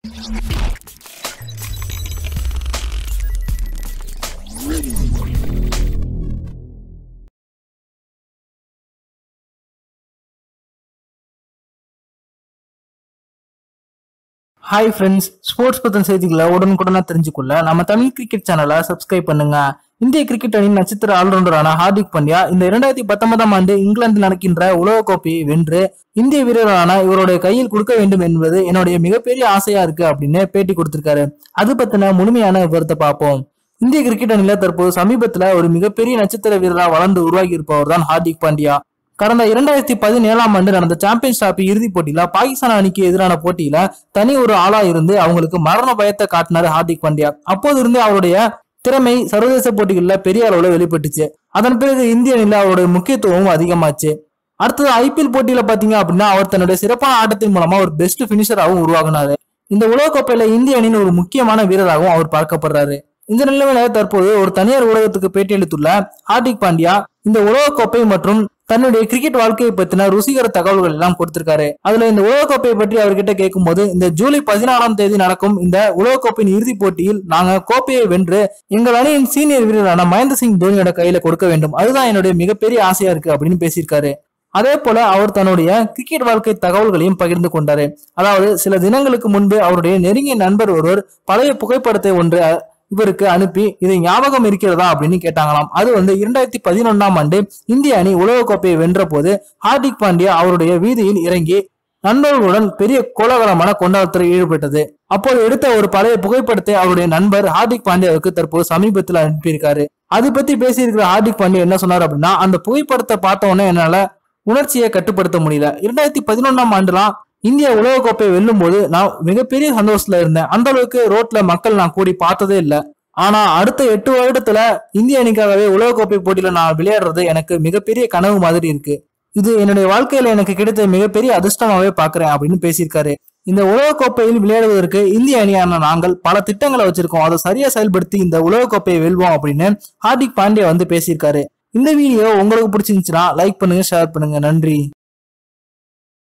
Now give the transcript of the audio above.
hi friends sports பத்தின செய்திகளை உடனுக்குடனா தெரிஞ்சுக்கொள்ள நம்ம தமிழ் கிரிக்கெட் சேனலை சப்ஸ்கிரைப் பண்ணுங்க இந்திய கிரிக்கெட் அணியின் நட்சத்திர ஆல்ரவுண்டரான ஹார்திக் பாண்டியா இந்த இரண்டாயிரத்தி பத்தொன்பதாம் ஆண்டு இங்கிலாந்தில் நடக்கின்ற உலகக்கோப்பையை வென்று இந்திய வீரரான இவருடைய கையில் கொடுக்க வேண்டும் என்பது என்னுடைய மிகப்பெரிய ஆசையா இருக்கு அப்படின்னு பேட்டி கொடுத்திருக்காரு அது பத்தின முழுமையான விவரத்தை பார்ப்போம் இந்திய கிரிக்கெட் அணியில தற்போது சமீபத்துல ஒரு மிகப்பெரிய நட்சத்திர வீரரா வளர்ந்து உருவாகி இருப்பவர் தான் ஹார்திக் பாண்டியா கடந்த இரண்டாயிரத்தி பதினேழாம் ஆண்டு நடந்த சாம்பியன்ஸ் டிராபி இறுதிப் போட்டியில பாகிஸ்தான் அணிக்கு எதிரான போட்டியில தனி ஒரு ஆளா இருந்து அவங்களுக்கு மரண பயத்தை காட்டினாரு ஹார்திக் பாண்டியா அப்போது இருந்து அவருடைய திறமை சர்வதேச போட்டிகள்ல பெரிய அளவுல வெளிப்பட்டுச்சு அதன் பிறகு இந்திய அணியில அவருடைய முக்கியத்துவமும் அதிகமாச்சு அடுத்தது ஐபிஎல் போட்டியில பாத்தீங்க அப்படின்னா அவர் தன்னுடைய சிறப்பான ஆட்டத்தின் மூலமா ஒரு பெஸ்ட் பினிஷராகவும் உருவாகினாரு இந்த உலகக்கோப்பையில இந்திய அணியின் ஒரு முக்கியமான வீரராகவும் அவர் பார்க்கப்படுறாரு இந்த நிலைமையில தற்போது ஒரு தனியார் ஊடகத்துக்கு பேட்டியளித்துள்ள ஹார்திக் பாண்டியா இந்த உலகக்கோப்பை மற்றும் தன்னுடைய கிரிக்கெட் வாழ்க்கையை பத்தின ருசிகர தகவல்கள் எல்லாம் கொடுத்திருக்காரு அதுல இந்த உலகக்கோப்பையை பற்றி அவர்கிட்ட கேட்கும்போது இந்த ஜூலை பதினாறாம் தேதி நடக்கும் இந்த உலகக்கோப்பையின் இறுதிப் போட்டியில் நாங்க கோப்பையை வென்று எங்கள் அணியின் சீனியர் வீரரான மகேந்திர சிங் தோனியோட கையில கொடுக்க வேண்டும் அதுதான் என்னுடைய மிகப்பெரிய ஆசையா இருக்கு அப்படின்னு பேசியிருக்காரு அதே போல அவர் தன்னுடைய கிரிக்கெட் வாழ்க்கை தகவல்களையும் பகிர்ந்து கொண்டாரு அதாவது சில தினங்களுக்கு முன்பு அவருடைய நெருங்கிய நண்பர் ஒருவர் பழைய புகைப்படத்தை ஒன்று இவருக்கு அனுப்பி இதை ஞாபகம் இருக்கிறதா அப்படின்னு கேட்டாங்களாம் அது வந்து இரண்டாயிரத்தி பதினொன்னாம் ஆண்டு இந்திய அணி உலகக்கோப்பையை வென்ற போது ஹார்திக் பாண்டியா அவருடைய வீதியில் இறங்கி நண்பர்களுடன் பெரிய கோலாகலமான கொண்டாட்டத்தில் ஈடுபட்டது அப்போது எடுத்த ஒரு பழைய புகைப்படத்தை அவருடைய நண்பர் ஹார்திக் பாண்டியாவுக்கு தற்போது சமீபத்தில் அனுப்பியிருக்காரு அது பத்தி பேசியிருக்கிற ஹார்திக் பாண்டியா என்ன சொன்னார் அப்படின்னா அந்த புகைப்படத்தை பார்த்த உடனே என்னால உணர்ச்சியை கட்டுப்படுத்த முடியல இரண்டாயிரத்தி பதினொன்னாம் ஆண்டுலாம் இந்திய உலகக்கோப்பையை வெல்லும் போது நான் மிகப்பெரிய சந்தோஷத்துல இருந்தேன் அந்த அளவுக்கு ரோட்ல மக்கள் நான் கூடி பார்த்ததே இல்ல ஆனா அடுத்த எட்டு வருடத்துல இந்திய அணிக்காகவே உலகக்கோப்பை போட்டியில நான் விளையாடுறது எனக்கு மிகப்பெரிய கனவு மாதிரி இருக்கு இது என்னுடைய வாழ்க்கையில எனக்கு கிடைத்த மிகப்பெரிய அதிர்ஷ்டமாவே பாக்குறேன் அப்படின்னு பேசியிருக்காரு இந்த உலகக்கோப்பையில் விளையாடுவதற்கு இந்திய அணியான நாங்கள் பல திட்டங்களை வச்சிருக்கோம் அதை சரியா செயல்படுத்தி இந்த உலகக்கோப்பையை வெல்வோம் அப்படின்னு ஹார்திக் பாண்டியா வந்து பேசியிருக்காரு இந்த வீடியோ உங்களுக்கு பிடிச்சிருந்துச்சுன்னா லைக் பண்ணுங்க ஷேர் பண்ணுங்க நன்றி